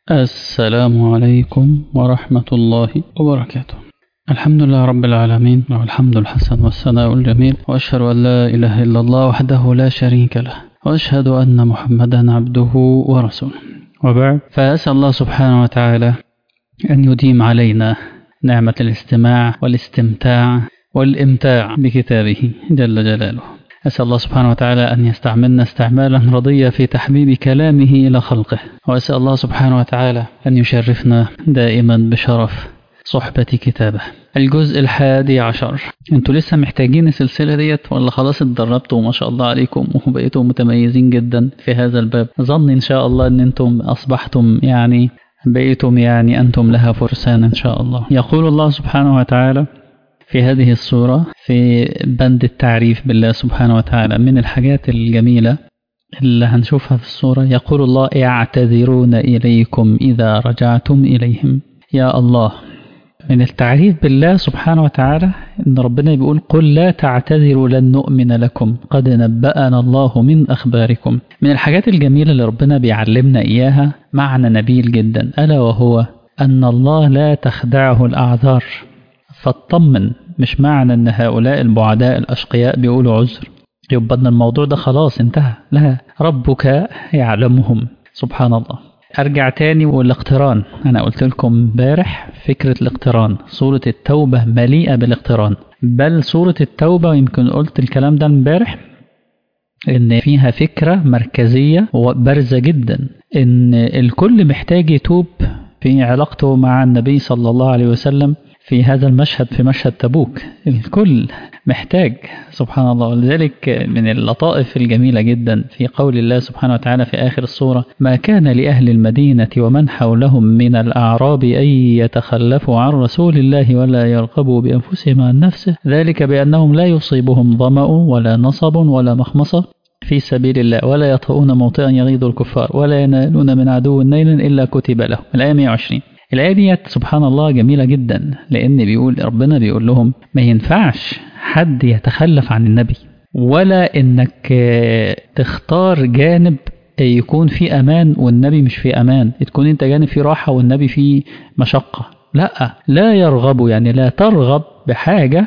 السلام عليكم ورحمة الله وبركاته الحمد لله رب العالمين له الحمد الحسن والثناء الجميل وأشهد أن لا إله إلا الله وحده لا شريك له وأشهد أن محمدا عبده ورسوله وبعد فأسأل الله سبحانه وتعالى أن يديم علينا نعمة الاستماع والاستمتاع والإمتاع بكتابه جل جلاله أسأل الله سبحانه وتعالى أن يستعملنا استعمالا رضيا في تحبيب كلامه إلى خلقه وأسأل الله سبحانه وتعالى أن يشرفنا دائما بشرف صحبة كتابه الجزء الحادي عشر انتوا لسه محتاجين السلسلة ديت ولا خلاص اتدربتوا ما شاء الله عليكم وبقيتوا متميزين جدا في هذا الباب ظن إن شاء الله أن انتم أصبحتم يعني بقيتم يعني أنتم لها فرسان إن شاء الله يقول الله سبحانه وتعالى في هذه الصورة في بند التعريف بالله سبحانه وتعالى من الحاجات الجميلة اللي هنشوفها في الصورة يقول الله يعتذرون إليكم إذا رجعتم إليهم يا الله من التعريف بالله سبحانه وتعالى إن ربنا بيقول قل لا تعتذروا لن نؤمن لكم قد نبأنا الله من أخباركم من الحاجات الجميلة اللي ربنا بيعلمنا إياها معنى نبيل جدا ألا وهو أن الله لا تخدعه الأعذار فاطمن مش معنى ان هؤلاء البعداء الاشقياء بيقولوا عذر يبقى ان الموضوع ده خلاص انتهى لا ربك يعلمهم سبحان الله ارجع تاني والاقتران انا قلت لكم امبارح فكره الاقتران سوره التوبه مليئه بالاقتران بل سوره التوبه يمكن قلت الكلام ده امبارح ان فيها فكره مركزيه وبارزه جدا ان الكل محتاج يتوب في علاقته مع النبي صلى الله عليه وسلم في هذا المشهد في مشهد تبوك الكل محتاج سبحان الله ولذلك من اللطائف الجميلة جدا في قول الله سبحانه وتعالى في آخر الصورة ما كان لأهل المدينة ومن حولهم من الأعراب أن يتخلفوا عن رسول الله ولا يرغبوا بأنفسهم عن نفسه ذلك بأنهم لا يصيبهم ظمأ ولا نصب ولا مخمصة في سبيل الله ولا يطؤون موطئا يغيظ الكفار ولا ينالون من عدو نيلا إلا كتب لهم الآية 120 الآية ديت سبحان الله جميلة جدا لأن بيقول ربنا بيقول لهم ما ينفعش حد يتخلف عن النبي ولا إنك تختار جانب يكون في أمان والنبي مش في أمان تكون أنت جانب فيه راحة والنبي فيه مشقة لا لا يرغب يعني لا ترغب بحاجة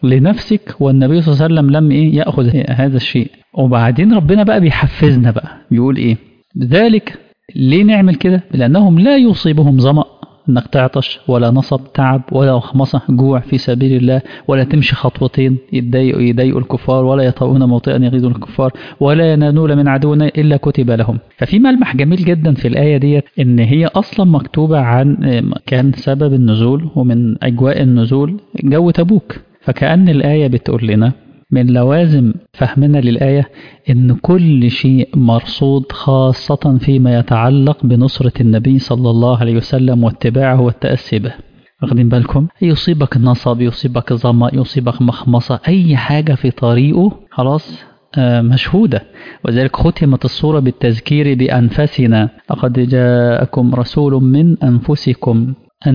لنفسك والنبي صلى الله عليه وسلم لم إيه يأخذ هذا الشيء وبعدين ربنا بقى بيحفزنا بقى بيقول إيه ذلك ليه نعمل كده لأنهم لا يصيبهم ظمأ انك تعطش ولا نصب تعب ولا مخمصة جوع في سبيل الله ولا تمشي خطوتين يضايقوا يضايقوا الكفار ولا يطؤون موطئا يغيظ الكفار ولا ينالون من عدونا الا كتب لهم ففي ملمح جميل جدا في الايه ديت ان هي اصلا مكتوبه عن كان سبب النزول ومن اجواء النزول جو تبوك فكأن الايه بتقول لنا من لوازم فهمنا للآية إن كل شيء مرصود خاصة فيما يتعلق بنصرة النبي صلى الله عليه وسلم واتباعه والتأسي به واخدين بالكم يصيبك نصب يصيبك ظما يصيبك مخمصة أي حاجة في طريقه خلاص مشهودة وذلك ختمت الصورة بالتذكير بأنفسنا لقد جاءكم رسول من أنفسكم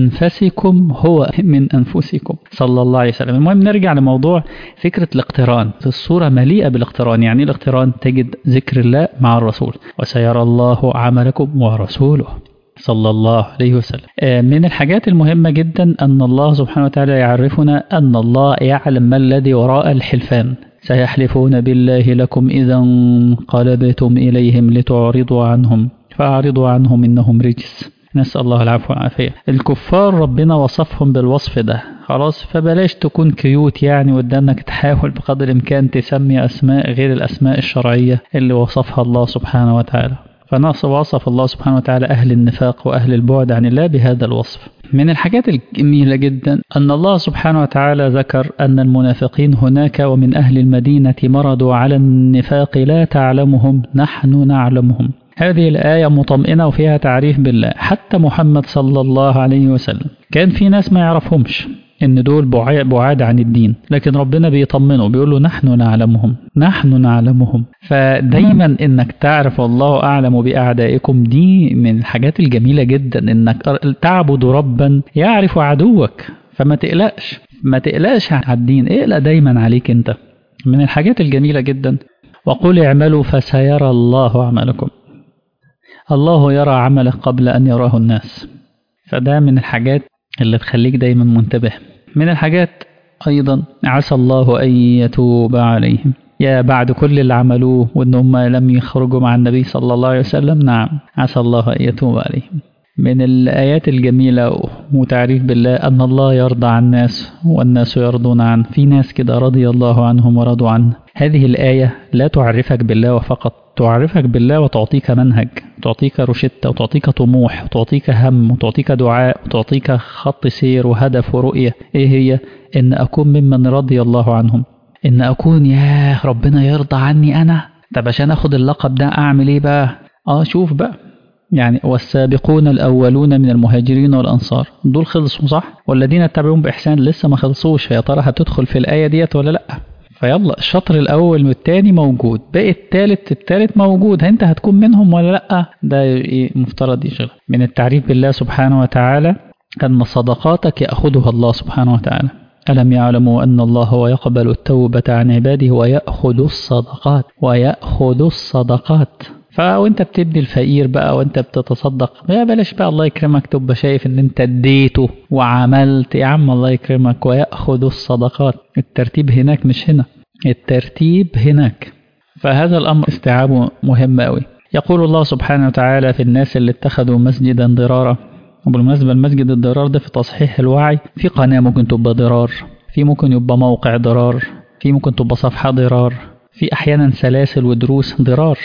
أنفسكم هو من أنفسكم صلى الله عليه وسلم المهم نرجع لموضوع فكرة الاقتران الصورة مليئة بالاقتران يعني الاقتران تجد ذكر الله مع الرسول وسيرى الله عملكم ورسوله صلى الله عليه وسلم من الحاجات المهمة جدا أن الله سبحانه وتعالى يعرفنا أن الله يعلم ما الذي وراء الحلفان سيحلفون بالله لكم إذا انقلبتم إليهم لتعرضوا عنهم فأعرضوا عنهم إنهم رجس نسأل الله العفو والعافية الكفار ربنا وصفهم بالوصف ده خلاص فبلاش تكون كيوت يعني قدامك تحاول بقدر الإمكان تسمي أسماء غير الأسماء الشرعية اللي وصفها الله سبحانه وتعالى فنص وصف الله سبحانه وتعالى أهل النفاق وأهل البعد عن الله بهذا الوصف من الحاجات الجميلة جدا أن الله سبحانه وتعالى ذكر أن المنافقين هناك ومن أهل المدينة مرضوا على النفاق لا تعلمهم نحن نعلمهم هذه الآية مطمئنة وفيها تعريف بالله حتى محمد صلى الله عليه وسلم كان في ناس ما يعرفهمش ان دول بعاد عن الدين لكن ربنا بيطمنه بيقول له نحن نعلمهم نحن نعلمهم فدايما انك تعرف الله اعلم باعدائكم دي من الحاجات الجميله جدا انك تعبد ربا يعرف عدوك فما تقلقش ما تقلقش على الدين اقلق دايما عليك انت من الحاجات الجميله جدا وقل اعملوا فسيرى الله عملكم الله يرى عملك قبل أن يراه الناس فده من الحاجات اللي تخليك دايما منتبه من الحاجات أيضا عسى الله أن يتوب عليهم يا بعد كل اللي عملوه وإن هم لم يخرجوا مع النبي صلى الله عليه وسلم نعم عسى الله أن يتوب عليهم من الآيات الجميلة وتعريف بالله أن الله يرضى عن الناس والناس يرضون عنه في ناس كده رضي الله عنهم ورضوا عنه هذه الآية لا تعرفك بالله فقط تعرفك بالله وتعطيك منهج تعطيك روشتة وتعطيك طموح وتعطيك هم وتعطيك دعاء وتعطيك خط سير وهدف ورؤية إيه هي إن أكون ممن رضي الله عنهم إن أكون يا ربنا يرضى عني أنا طب عشان أخد اللقب ده أعمل إيه بقى آه شوف بقى يعني والسابقون الأولون من المهاجرين والأنصار دول خلصوا صح والذين اتبعوهم بإحسان لسه ما خلصوش يا ترى هتدخل في الآية ديت ولا لأ فيلا الشطر الأول والتاني موجود باقي التالت التالت موجود أنت هتكون منهم ولا لأ ده إيه مفترض يشغل من التعريف بالله سبحانه وتعالى أن صدقاتك يأخذها الله سبحانه وتعالى ألم يعلموا أن الله هو يقبل التوبة عن عباده ويأخذ الصدقات ويأخذ الصدقات فوانت بتبني الفقير بقى وانت بتتصدق يا بلاش بقى الله يكرمك تبقى شايف ان انت اديته وعملت يا عم الله يكرمك ويأخذ الصدقات الترتيب هناك مش هنا الترتيب هناك فهذا الأمر استيعابه مهم قوي يقول الله سبحانه وتعالى في الناس اللي اتخذوا مسجدا ضرارا وبالمناسبة المسجد الضرار ده في تصحيح الوعي في قناة ممكن تبقى ضرار في ممكن يبقى موقع ضرار في ممكن تبقى صفحة ضرار في أحيانا سلاسل ودروس ضرار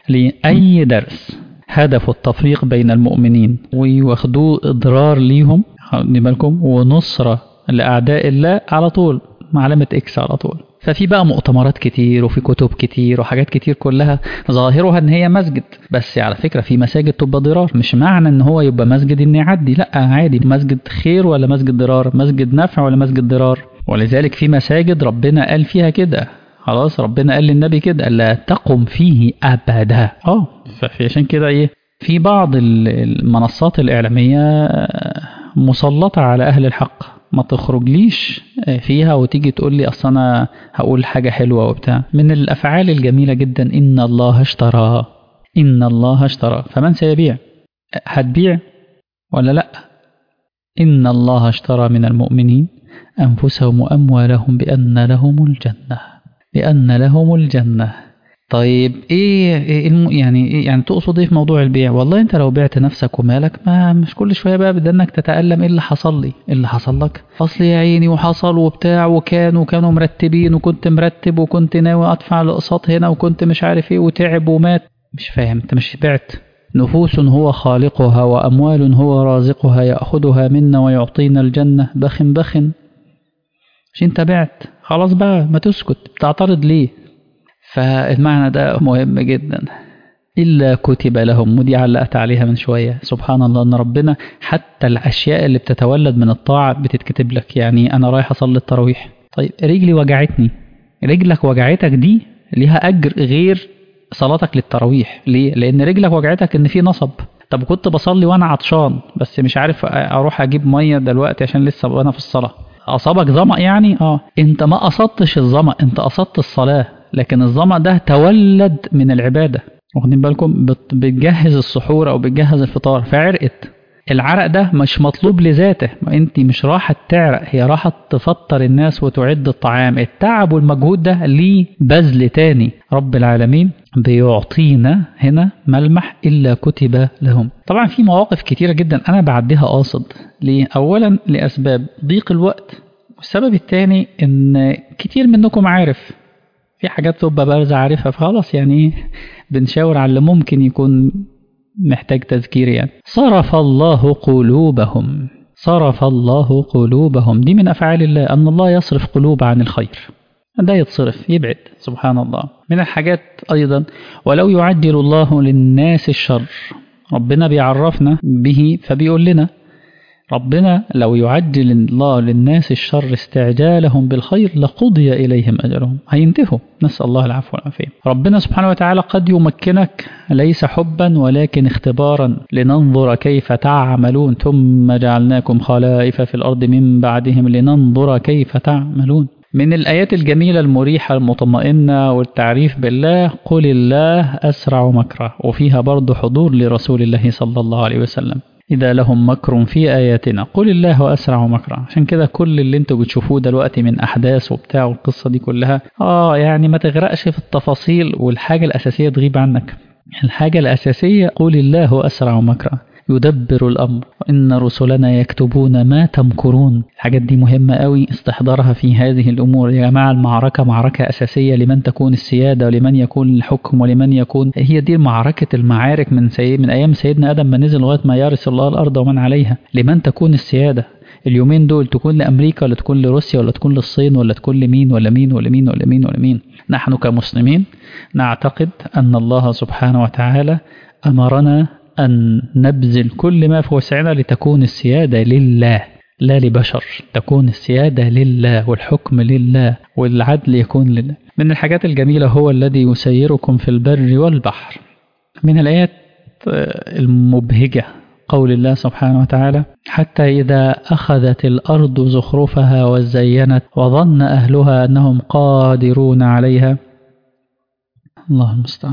لأي درس هدف التفريق بين المؤمنين وياخدوه إضرار ليهم خلي بالكم ونصرة لأعداء الله على طول علامة إكس على طول ففي بقى مؤتمرات كتير وفي كتب كتير وحاجات كتير كلها ظاهرها ان هي مسجد بس على فكرة في مساجد تبقى ضرار مش معنى ان هو يبقى مسجد ان يعدي لا عادي مسجد خير ولا مسجد ضرار مسجد نفع ولا مسجد ضرار ولذلك في مساجد ربنا قال فيها كده خلاص ربنا قال للنبي كده لا تقم فيه ابدا اه فعشان كده ايه في بعض المنصات الاعلاميه مسلطه على اهل الحق ما تخرجليش فيها وتيجي تقول لي اصل انا هقول حاجه حلوه وبتاع من الافعال الجميله جدا ان الله اشترى ان الله اشترى فمن سيبيع هتبيع ولا لا ان الله اشترى من المؤمنين انفسهم واموالهم بان لهم الجنه بأن لهم الجنة طيب ايه, إيه يعني إيه يعني تقصد ايه في موضوع البيع والله انت لو بعت نفسك ومالك ما مش كل شويه بقى بدل انك تتالم ايه اللي حصل لي ايه اللي حصل لك اصل يا عيني وحصل وبتاع وكان وكانوا مرتبين وكنت مرتب وكنت ناوي ادفع الاقساط هنا وكنت مش عارف ايه وتعب ومات مش فاهم انت مش بعت نفوس هو خالقها واموال هو رازقها ياخذها منا ويعطينا الجنه بخ بخ مش انت بعت خلاص بقى ما تسكت بتعترض ليه فالمعنى ده مهم جدا إلا كتب لهم ودي علقت عليها من شوية سبحان الله أن ربنا حتى الأشياء اللي بتتولد من الطاعة بتتكتب لك يعني أنا رايح أصلي التراويح طيب رجلي وجعتني رجلك وجعتك دي ليها أجر غير صلاتك للتراويح ليه؟ لأن رجلك وجعتك إن في نصب طب كنت بصلي وأنا عطشان بس مش عارف أروح أجيب مية دلوقتي عشان لسه وأنا في الصلاة أصابك ظمأ يعني اه انت ما قصدتش الظمأ انت قصدت الصلاة لكن الظمأ ده تولد من العبادة واخدين بالكم بتجهز السحور او بتجهز الفطار فعرقت العرق ده مش مطلوب لذاته ما انت مش راحة تعرق هي راحة تفطر الناس وتعد الطعام التعب والمجهود ده ليه بذل تاني رب العالمين بيعطينا هنا ملمح إلا كتب لهم طبعا في مواقف كتيرة جدا أنا بعديها قاصد ليه؟ أولا لأسباب ضيق الوقت والسبب الثاني إن كتير منكم عارف في حاجات تبقى بارزة عارفها فخلاص يعني بنشاور على اللي ممكن يكون محتاج تذكير يعني صرف الله قلوبهم صرف الله قلوبهم دي من أفعال الله أن الله يصرف قلوب عن الخير ده يتصرف يبعد سبحان الله من الحاجات أيضا ولو يعجل الله للناس الشر ربنا بيعرفنا به فبيقول لنا ربنا لو يعجل الله للناس الشر استعجالهم بالخير لقضي إليهم أجلهم هينتهوا نسأل الله العفو والعافية ربنا سبحانه وتعالى قد يمكنك ليس حبا ولكن اختبارا لننظر كيف تعملون ثم جعلناكم خلائف في الأرض من بعدهم لننظر كيف تعملون من الآيات الجميلة المريحة المطمئنة والتعريف بالله قل الله أسرع مكرا وفيها برضه حضور لرسول الله صلى الله عليه وسلم إذا لهم مكر في آياتنا قل الله أسرع مكرا عشان كده كل اللي انتوا بتشوفوه دلوقتي من أحداث وبتاع والقصة دي كلها آه يعني ما تغرقش في التفاصيل والحاجة الأساسية تغيب عنك الحاجة الأساسية قل الله أسرع مكرا يدبر الأمر إن رسلنا يكتبون ما تمكرون الحاجات دي مهمة قوي استحضارها في هذه الأمور يا جماعة المعركة معركة أساسية لمن تكون السيادة ولمن يكون الحكم ولمن يكون هي دي معركة المعارك من سيد من أيام سيدنا آدم ما نزل لغاية ما يرث الله الأرض ومن عليها لمن تكون السيادة اليومين دول تكون لأمريكا ولا تكون لروسيا ولا تكون للصين ولا تكون لمين ولا مين ولا مين ولا مين ولا مين نحن كمسلمين نعتقد أن الله سبحانه وتعالى أمرنا أن نبذل كل ما في وسعنا لتكون السيادة لله لا لبشر تكون السيادة لله والحكم لله والعدل يكون لله من الحاجات الجميلة هو الذي يسيركم في البر والبحر من الآيات المبهجة قول الله سبحانه وتعالى حتى إذا أخذت الأرض زخرفها وزينت وظن أهلها أنهم قادرون عليها الله المستعان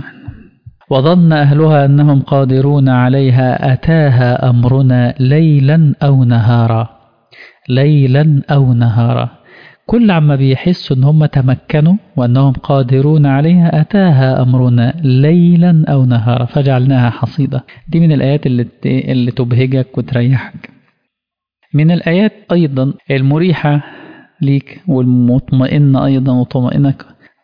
وظن أهلها أنهم قادرون عليها أتاها أمرنا ليلا أو نهارا ليلا أو نهارا كل عما بيحسوا أن هم تمكنوا وأنهم قادرون عليها أتاها أمرنا ليلا أو نهارا فجعلناها حصيدة دي من الآيات اللي, اللي تبهجك وتريحك من الآيات أيضا المريحة ليك والمطمئنة أيضا وطمئنك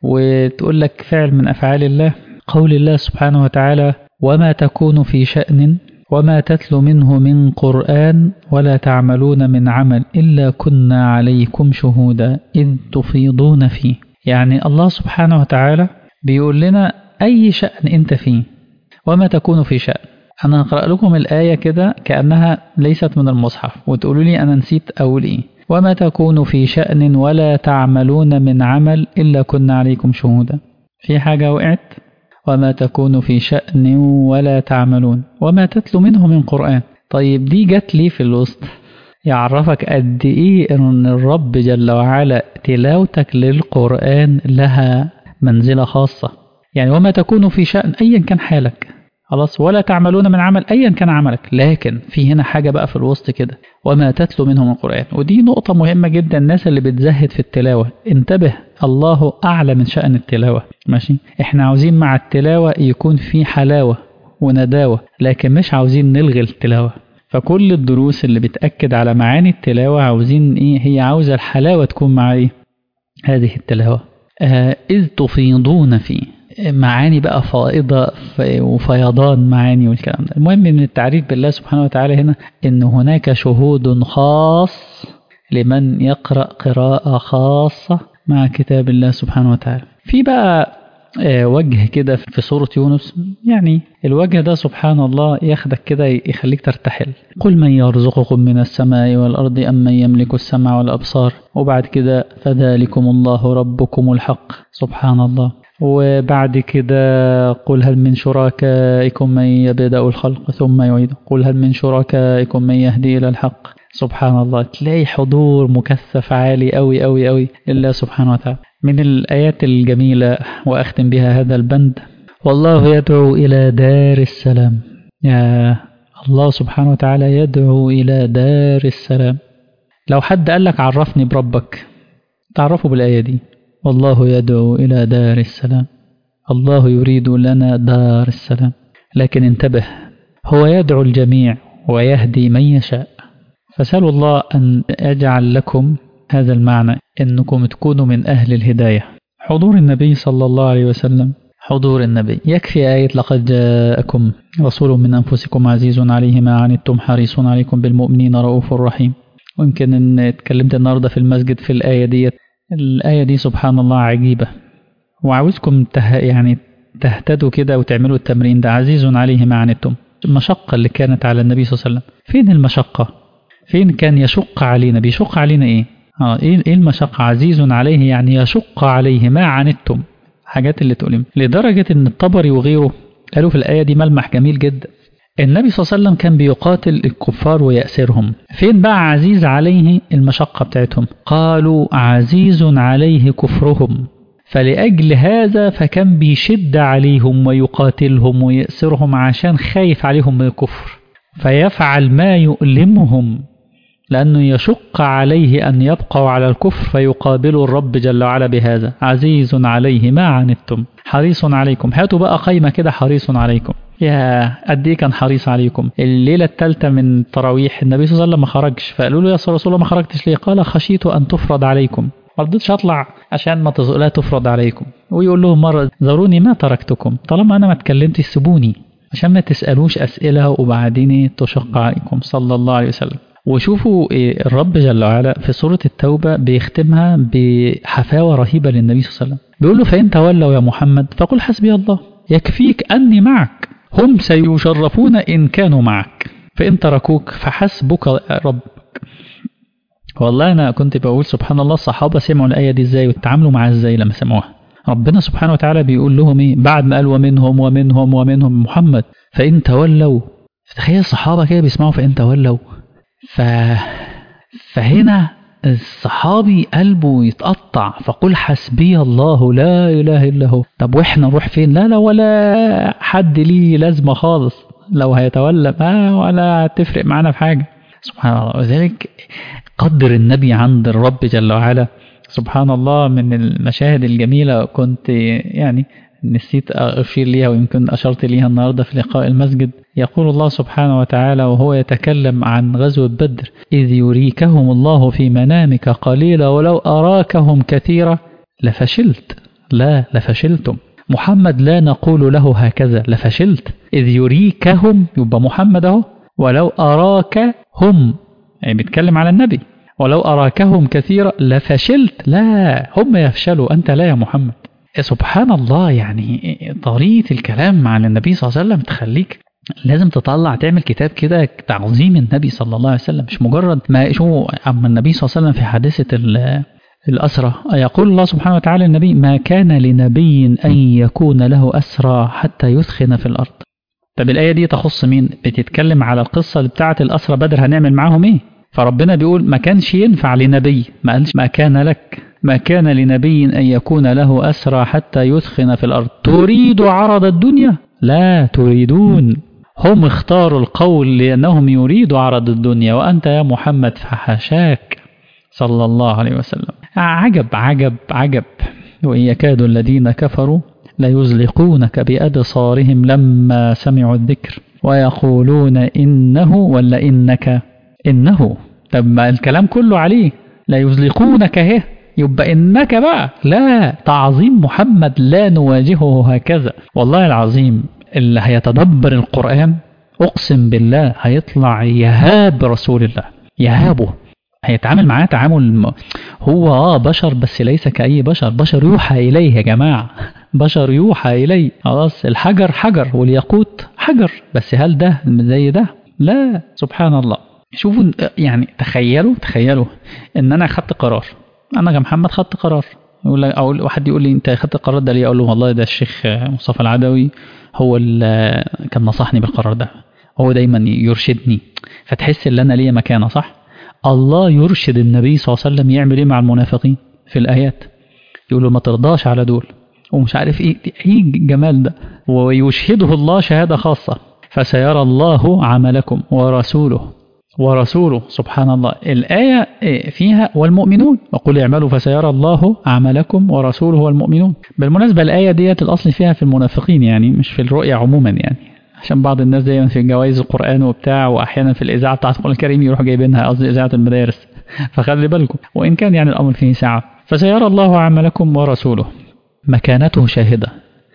وتقول لك فعل من أفعال الله قول الله سبحانه وتعالى وما تكون في شأن وما تتلو منه من قرآن ولا تعملون من عمل إلا كنا عليكم شهودا إذ تفيضون فيه يعني الله سبحانه وتعالى بيقول لنا أي شأن أنت فيه وما تكون في شأن أنا أقرأ لكم الآية كده كأنها ليست من المصحف وتقولوا لي أنا نسيت أقول إيه وما تكون في شأن ولا تعملون من عمل إلا كنا عليكم شهودا في حاجة وقعت وما تكون في شأن ولا تعملون وما تتلو منه من قرآن طيب دي جت لي في الوسط يعرفك قد إيه أن الرب جل وعلا تلاوتك للقرآن لها منزلة خاصة يعني وما تكون في شأن أيا كان حالك خلاص ولا تعملون من عمل أيا كان عملك لكن في هنا حاجة بقى في الوسط كده وما تتلو منه من قرآن ودي نقطة مهمة جدا الناس اللي بتزهد في التلاوة انتبه الله أعلى من شأن التلاوة ماشي احنا عاوزين مع التلاوة يكون في حلاوة ونداوة لكن مش عاوزين نلغي التلاوة فكل الدروس اللي بتأكد على معاني التلاوة عاوزين ايه هي عاوزة الحلاوة تكون مع ايه هذه التلاوة آه إذ تفيضون فيه معاني بقى فائضة وفيضان معاني والكلام ده المهم من التعريف بالله سبحانه وتعالى هنا ان هناك شهود خاص لمن يقرأ قراءة خاصة مع كتاب الله سبحانه وتعالى في بقى وجه كده في سورة يونس يعني الوجه ده سبحان الله ياخدك كده يخليك ترتحل قل من يرزقكم من السماء والأرض أم من يملك السمع والأبصار وبعد كده فذلكم الله ربكم الحق سبحان الله وبعد كده قل هل من شركائكم من يبدأ الخلق ثم يعيده قل هل من شركائكم من يهدي إلى الحق سبحان الله تلاقي حضور مكثف عالي أوي أوي أوي لله سبحانه وتعالى من الآيات الجميلة وأختم بها هذا البند والله يدعو إلى دار السلام يا الله سبحانه وتعالى يدعو إلى دار السلام لو حد قال لك عرفني بربك تعرفه بالآية دي والله يدعو إلى دار السلام الله يريد لنا دار السلام لكن انتبه هو يدعو الجميع ويهدي من يشاء فسألوا الله أن يجعل لكم هذا المعنى أنكم تكونوا من أهل الهداية حضور النبي صلى الله عليه وسلم حضور النبي يكفي آية لقد جاءكم رسول من أنفسكم عزيز عليه ما عنتم حريص عليكم بالمؤمنين رؤوف رحيم ويمكن أن اتكلمت النهاردة في المسجد في الآية دي الآية دي سبحان الله عجيبة وعاوزكم ته يعني تهتدوا كده وتعملوا التمرين ده عزيز عليه ما عنتم المشقة اللي كانت على النبي صلى الله عليه وسلم فين المشقة فين كان يشق علينا بيشق علينا ايه اه ايه المشقة عزيز عليه يعني يشق عليه ما عنتم حاجات اللي تؤلم لدرجة ان الطبري وغيره قالوا في الآية دي ملمح جميل جدا النبي صلى الله عليه وسلم كان بيقاتل الكفار ويأسرهم فين بقى عزيز عليه المشقة بتاعتهم قالوا عزيز عليه كفرهم فلأجل هذا فكان بيشد عليهم ويقاتلهم ويأسرهم عشان خايف عليهم من الكفر فيفعل ما يؤلمهم لأنه يشق عليه أن يبقوا على الكفر فيقابلوا الرب جل وعلا بهذا عزيز عليه ما عنتم حريص عليكم هاتوا بقى قيمة كده حريص عليكم يا قد ايه كان حريص عليكم الليله الثالثه من تراويح النبي صلى الله عليه وسلم ما خرجش فقالوا له يا رسول الله ما خرجتش ليه قال خشيت ان تفرض عليكم ما رضيتش اطلع عشان ما لا تفرض عليكم ويقول لهم مره ذروني ما تركتكم طالما انا ما اتكلمتش سيبوني عشان ما تسالوش اسئله وبعدين تشق عليكم صلى الله عليه وسلم وشوفوا الرب جل وعلا في سورة التوبة بيختمها بحفاوة رهيبة للنبي صلى الله عليه وسلم بيقول له فإن تولوا يا محمد فقل حسبي الله يكفيك أني معك هم سيشرفون إن كانوا معك فإن تركوك فحسبك ربك والله أنا كنت بقول سبحان الله الصحابة سمعوا الآية دي إزاي وتعاملوا معها إزاي لما سمعوها ربنا سبحانه وتعالى بيقول لهم إيه بعد ما قال ومنهم ومنهم ومنهم محمد فإن تولوا تخيل الصحابة كده بيسمعوا فإن تولوا ف... فهنا الصحابي قلبه يتقطع فقل حسبي الله لا إله إلا هو طب وإحنا نروح فين لا لا ولا حد ليه لازمة خالص لو هيتولى ما ولا تفرق معانا في حاجة سبحان الله وذلك قدر النبي عند الرب جل وعلا سبحان الله من المشاهد الجميلة كنت يعني نسيت أشير ليها ويمكن أشرت ليها النهاردة في لقاء المسجد يقول الله سبحانه وتعالى وهو يتكلم عن غزوة بدر إذ يريكهم الله في منامك قليلا ولو أراكهم كثيرا لفشلت لا لفشلتم محمد لا نقول له هكذا لفشلت إذ يريكهم يبقى محمد أهو ولو أراك هم يعني بيتكلم على النبي ولو أراكهم كثيرا لفشلت لا هم يفشلوا أنت لا يا محمد سبحان الله يعني طريقة الكلام مع النبي صلى الله عليه وسلم تخليك لازم تطلع تعمل كتاب كده تعظيم النبي صلى الله عليه وسلم مش مجرد ما شو أما النبي صلى الله عليه وسلم في حادثة الأسرة يقول الله سبحانه وتعالى النبي ما كان لنبي أن يكون له أسرى حتى يثخن في الأرض طب الآية دي تخص مين بتتكلم على القصة بتاعة الأسرة بدر هنعمل معاهم إيه فربنا بيقول ما كانش ينفع لنبي ما قالش ما كان لك ما كان لنبي أن يكون له أسرى حتى يثخن في الأرض تريد عرض الدنيا لا تريدون هم اختاروا القول لأنهم يريدوا عرض الدنيا وأنت يا محمد فحشاك صلى الله عليه وسلم عجب عجب عجب وإن يكاد الذين كفروا ليزلقونك بأبصارهم لما سمعوا الذكر ويقولون إنه ولا إنك إنه طب ما الكلام كله عليه لا يزلقونك هه يبقى إنك بقى لا تعظيم محمد لا نواجهه هكذا والله العظيم اللي هيتدبر القرآن أقسم بالله هيطلع يهاب رسول الله يهابه هيتعامل معاه تعامل هو اه بشر بس ليس كأي بشر بشر يوحى إليه يا جماعة بشر يوحى إليه خلاص الحجر حجر والياقوت حجر بس هل ده زي ده لا سبحان الله شوفوا يعني تخيلوا تخيلوا ان انا خدت قرار انا كمحمد خدت قرار يقول لك او واحد يقول لي انت خدت القرار ده ليه اقول له والله ده الشيخ مصطفى العدوي هو اللي كان نصحني بالقرار ده هو دايما يرشدني فتحس ان انا ليا مكانه صح الله يرشد النبي صلى الله عليه وسلم يعمل ايه مع المنافقين في الايات يقول له ما ترضاش على دول ومش عارف ايه ايه الجمال ده ويشهده الله شهاده خاصه فسيرى الله عملكم ورسوله ورسوله سبحان الله الآية فيها والمؤمنون وقل اعملوا فسيرى الله عملكم ورسوله والمؤمنون بالمناسبة الآية ديت الأصل فيها في المنافقين يعني مش في الرؤية عموما يعني عشان بعض الناس دايما في جوائز القرآن وبتاع وأحيانا في الإذاعة بتاعت القرآن الكريم يروحوا جايبينها قصدي إذاعة المدارس فخلي بالكم وإن كان يعني الأمر فيه ساعة فسيرى الله عملكم ورسوله مكانته شاهدة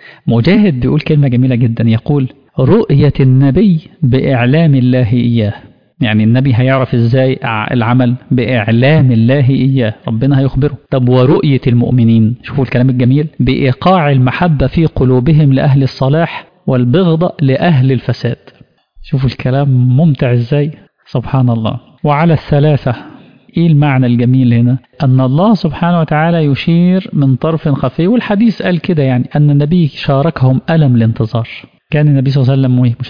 مجاهد بيقول كلمة جميلة جدا يقول رؤية النبي بإعلام الله إياه يعني النبي هيعرف ازاي العمل بإعلام الله إياه ربنا هيخبره طب ورؤية المؤمنين شوفوا الكلام الجميل بإيقاع المحبة في قلوبهم لأهل الصلاح والبغضة لأهل الفساد شوفوا الكلام ممتع ازاي سبحان الله وعلى الثلاثة ايه المعنى الجميل هنا ان الله سبحانه وتعالى يشير من طرف خفي والحديث قال كده يعني ان النبي شاركهم ألم الانتظار كان النبي صلى الله عليه وسلم مشاركهم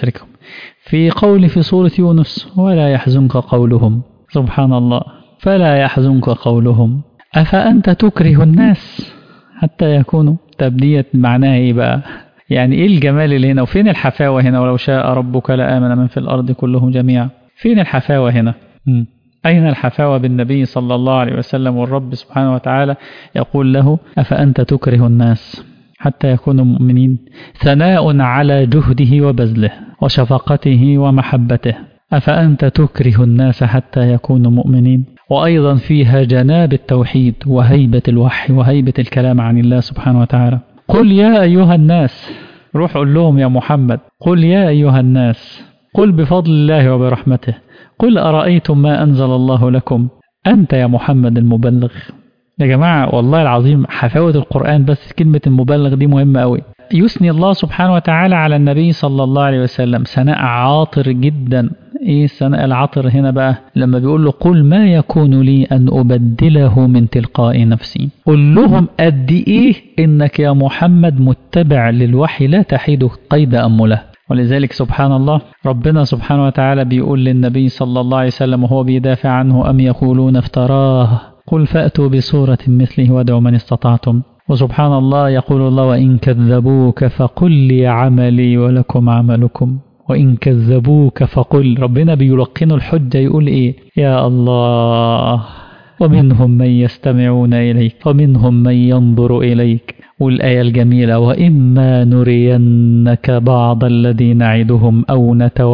في قول في سورة يونس ولا يحزنك قولهم سبحان الله فلا يحزنك قولهم أفأنت تكره الناس حتى يكونوا تبدية معناها إيه بقى يعني إيه الجمال اللي هنا وفين الحفاوة هنا ولو شاء ربك لآمن من في الأرض كلهم جميعا فين الحفاوة هنا م. أين الحفاوة بالنبي صلى الله عليه وسلم والرب سبحانه وتعالى يقول له أفأنت تكره الناس حتى يكونوا مؤمنين ثناء على جهده وبذله وشفقته ومحبته أفأنت تكره الناس حتى يكونوا مؤمنين وأيضا فيها جناب التوحيد وهيبة الوحي وهيبة الكلام عن الله سبحانه وتعالى قل يا أيها الناس روح قل لهم يا محمد قل يا أيها الناس قل بفضل الله وبرحمته قل أرأيتم ما أنزل الله لكم أنت يا محمد المبلغ يا جماعة والله العظيم حفاوة القرآن بس كلمة المبلغ دي مهمة أوي يثني الله سبحانه وتعالى على النبي صلى الله عليه وسلم ثناء عاطر جدا ايه الثناء العطر هنا بقى لما بيقول له قل ما يكون لي ان ابدله من تلقاء نفسي قل لهم قد ايه انك يا محمد متبع للوحي لا تحيد قيد امله ولذلك سبحان الله ربنا سبحانه وتعالى بيقول للنبي صلى الله عليه وسلم وهو بيدافع عنه ام يقولون افتراه قل فاتوا بصوره مثله وادعوا من استطعتم وسبحان الله يقول الله وإن كذبوك فقل لي عملي ولكم عملكم وإن كذبوك فقل ربنا بيلقن الحجة يقول إيه يا الله ومنهم من يستمعون إليك ومنهم من ينظر إليك والآية الجميلة وإما نرينك بعض الذي نعدهم أو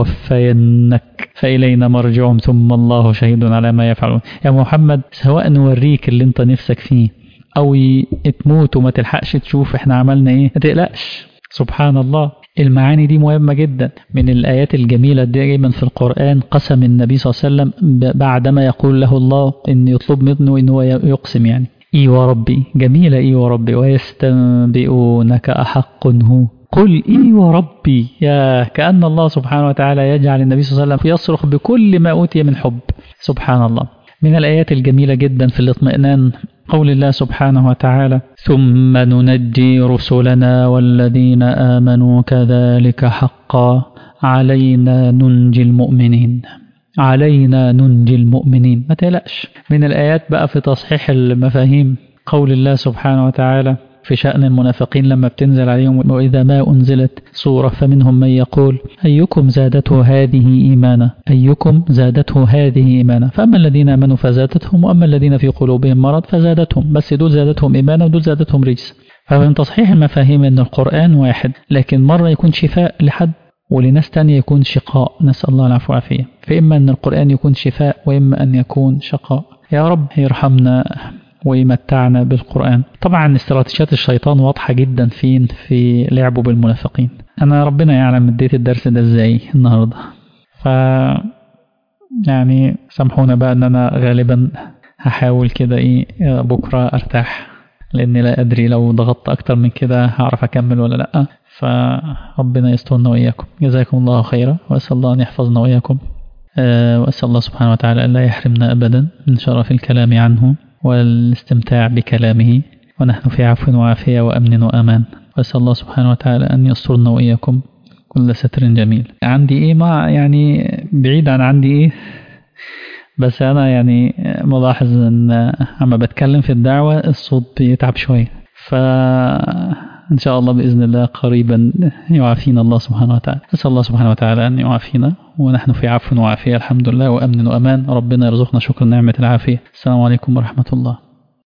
نتوفينك فإلينا مرجعهم ثم الله شهيد على ما يفعلون يا محمد سواء نوريك اللي انت نفسك فيه أو تموت وما تلحقش تشوف احنا عملنا ايه ما تقلقش سبحان الله المعاني دي مهمة جدا من الآيات الجميلة دائما في القرآن قسم النبي صلى الله عليه وسلم بعدما يقول له الله إن يطلب منه إن هو يقسم يعني إي وربي جميلة إي وربي ويستنبئونك أحق هو قل إي وربي يا كأن الله سبحانه وتعالى يجعل النبي صلى الله عليه وسلم يصرخ بكل ما أوتي من حب سبحان الله من الآيات الجميلة جدا في الاطمئنان قول الله سبحانه وتعالى ثم ننجي رسلنا والذين آمنوا كذلك حقا علينا ننجي المؤمنين علينا ننجي المؤمنين ما تقلقش من الآيات بقى في تصحيح المفاهيم قول الله سبحانه وتعالى في شأن المنافقين لما بتنزل عليهم وإذا ما أنزلت سورة فمنهم من يقول أيكم زادته هذه إيمانا أيكم زادته هذه إيمانا فأما الذين آمنوا فزادتهم وأما الذين في قلوبهم مرض فزادتهم بس دول زادتهم إيمانا ودول زادتهم رجس فمن تصحيح المفاهيم أن القرآن واحد لكن مرة يكون شفاء لحد ولناس تانية يكون شقاء نسأل الله العفو والعافية فإما أن القرآن يكون شفاء وإما أن يكون شقاء يا رب يرحمنا ويمتعنا بالقرآن طبعا استراتيجيات الشيطان واضحة جدا فين في لعبه بالمنافقين أنا ربنا يعلم اديت الدرس ده ازاي النهاردة ف يعني سامحونا بقى ان انا غالبا هحاول كده ايه بكرة ارتاح لاني لا ادري لو ضغطت اكتر من كده هعرف اكمل ولا لا فربنا يسترنا واياكم جزاكم الله خيرا واسال الله ان يحفظنا واياكم واسال الله سبحانه وتعالى ان لا يحرمنا ابدا من شرف الكلام عنه والاستمتاع بكلامه ونحن في عفو وعافية وأمن وأمان وأسأل الله سبحانه وتعالى أن يسترنا وإياكم كل ستر جميل عندي إيه ما يعني بعيد عن عندي إيه بس أنا يعني ملاحظ أن عما بتكلم في الدعوة الصوت بيتعب شوية فإن شاء الله بإذن الله قريبا يعافينا الله سبحانه وتعالى أسأل الله سبحانه وتعالى أن يعافينا ونحن في عفو وعافية الحمد لله وأمن وأمان ربنا يرزقنا شكر نعمة العافية السلام عليكم ورحمة الله